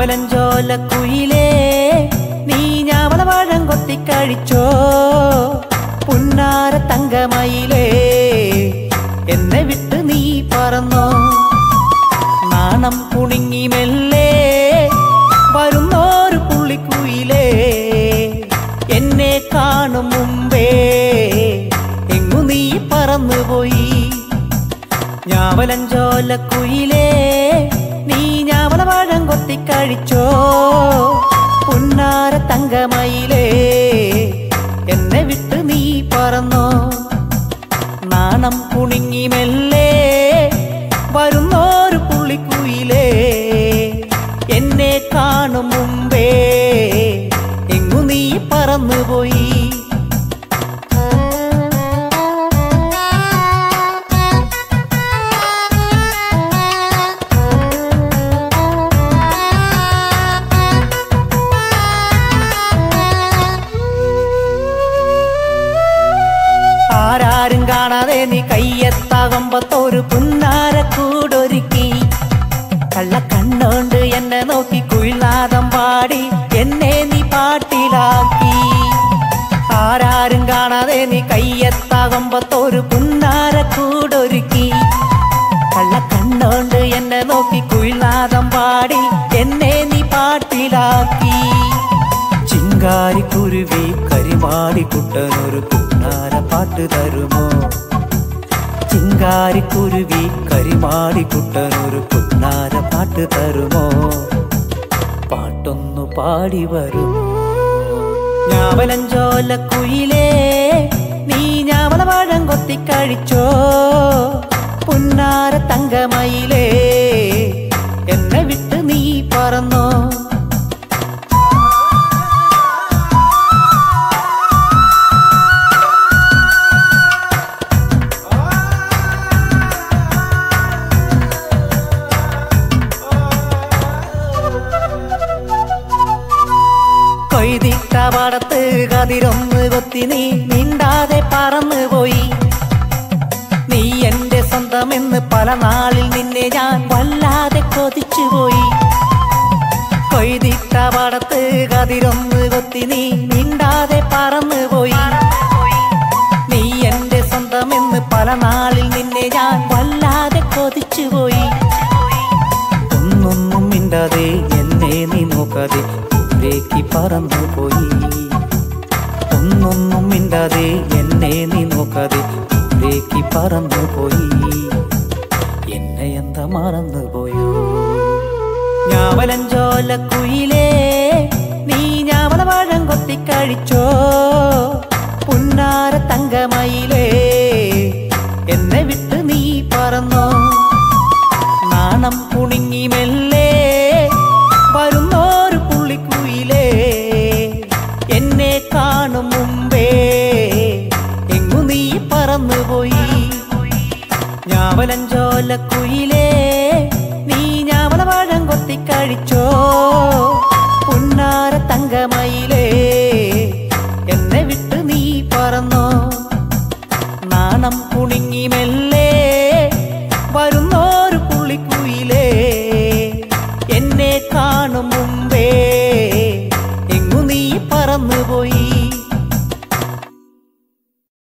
ഞാവലഞ്ചോല കുയിലേ നീ ഞാവളവാഴം കൊത്തിക്കഴിച്ചോ പുന്നാര തങ്കമയിലേ എന്നെ വിട്ട് നീ പറന്നോ നാണം കുണുങ്ങി മെല്ലെ വരുന്നോരു പുള്ളിക്കുയിലേ എന്നെ കാണും മുമ്പേ എങ്ങു നീ പറന്നുപോയി ഞാവലഞ്ചോല കുയിലേ നീ ഞാവളവാഴം കൊത്തിക്കഴിച്ചോ പുന്നാര തങ്കമയിലേ എന്നെ വിട്ട് നീ പറന്നോ നാണം കുണുങ്ങി മെല്ലെ വരുന്നോരു പുള്ളിക്കുയിലേ എന്നെ കാണും മുമ്പേ എങ്ങു നീ പറന്നുപോയി ആരാരും കാണാതെ നീ കയ്യെത്താകുമ്പത്തൊരു പുന്നാര കൂടൊരുക്കി കള്ള കണ്ണോണ്ട് എന്നെ നോക്കി കുയിലാതം പാടി എന്നെ നീ പാട്ടിലാക്കി ആരാരും കാണാതെ നീ കയ്യെത്താകുമ്പത്തൊരു പുന്നാര കൂടൊരുക്കി കള്ള കണ്ണോണ്ട് എന്നെ നോക്കി കുയിലാതം പാടി എന്നെ നീ പാട്ടിലാക്കി ചിങ്കാരി കുരുവി കരിമാടി കുട്ടനൊരു പുന്നാര പാട്ട് തരുമോ ചിങ്കാരി കുരുവി കരിമാടി കുട്ടനൊരു പുന്നാര പാട്ട് തരുമോ പാട്ടൊന്നു പാടി വരുമോ ഞാവലഞ്ചോല കുയിലേ നീ ഞാവളവാഴം കൊത്തിക്കഴിച്ചോ പുന്നാര തങ്കമയിലേ എന്നെ വിട്ട് നീ പറന്നോ കൊയ്തിട്ട പടത്ത് കതിരൊന്ന് കൊത്തി നീ മിണ്ടാതെ പറന്നു പോയി നീ എന്റെ സ്വന്തമെന്ന് പല നാളിൽ നിന്നെ ഞാൻ വല്ലാതെ കൊതിച്ചു പോയി കൊയ്തിട്ട പടത്ത് കതിരൊന്ന് കൊത്തി നീ മിണ്ടാതെ പറന്നു പോയി നീ എന്റെ സ്വന്തമെന്ന് പല നാളിൽ നിന്നെ ഞാൻ വല്ലാതെ കൊതിച്ചു പോയി ഒന്നൊന്നും മിണ്ടാതെ എന്നെ നീ നോക്കാതെ ദൂരേക്ക് പറന്നു പോയി ഒന്നൊന്നും മിണ്ടാതെ എന്നെ നീ നോക്കാതെ ദൂരേക്ക് പറന്നു പോയി എന്നെ എന്താ മറന്നു പോയോ ഞാവലഞ്ചോല കുയിലേ നീ ഞാവളവാഴം കൊത്തിക്കഴിച്ചോ പുന്നാര തങ്കമയിലേ എന്നെ വിട്ട് നീ പറന്നോ നാണം കുണുങ്ങി മെല്ലെ വരുന്നോരു പുള്ളിക്കുയിലേ എന്നെ കാണും മുമ്പേ എങ്ങു നീ പറന്നുപോയി ഞാവലഞ്ചോല കുയിലേ നീ ഞാവളവാഴം കൊത്തിക്കഴിച്ചോ പുന്നാര തങ്കമയിലേ എന്നെ വിട്ട് നീ പറന്നോ നാണം കുണുങ്ങി മെല്ലെ വരുന്ന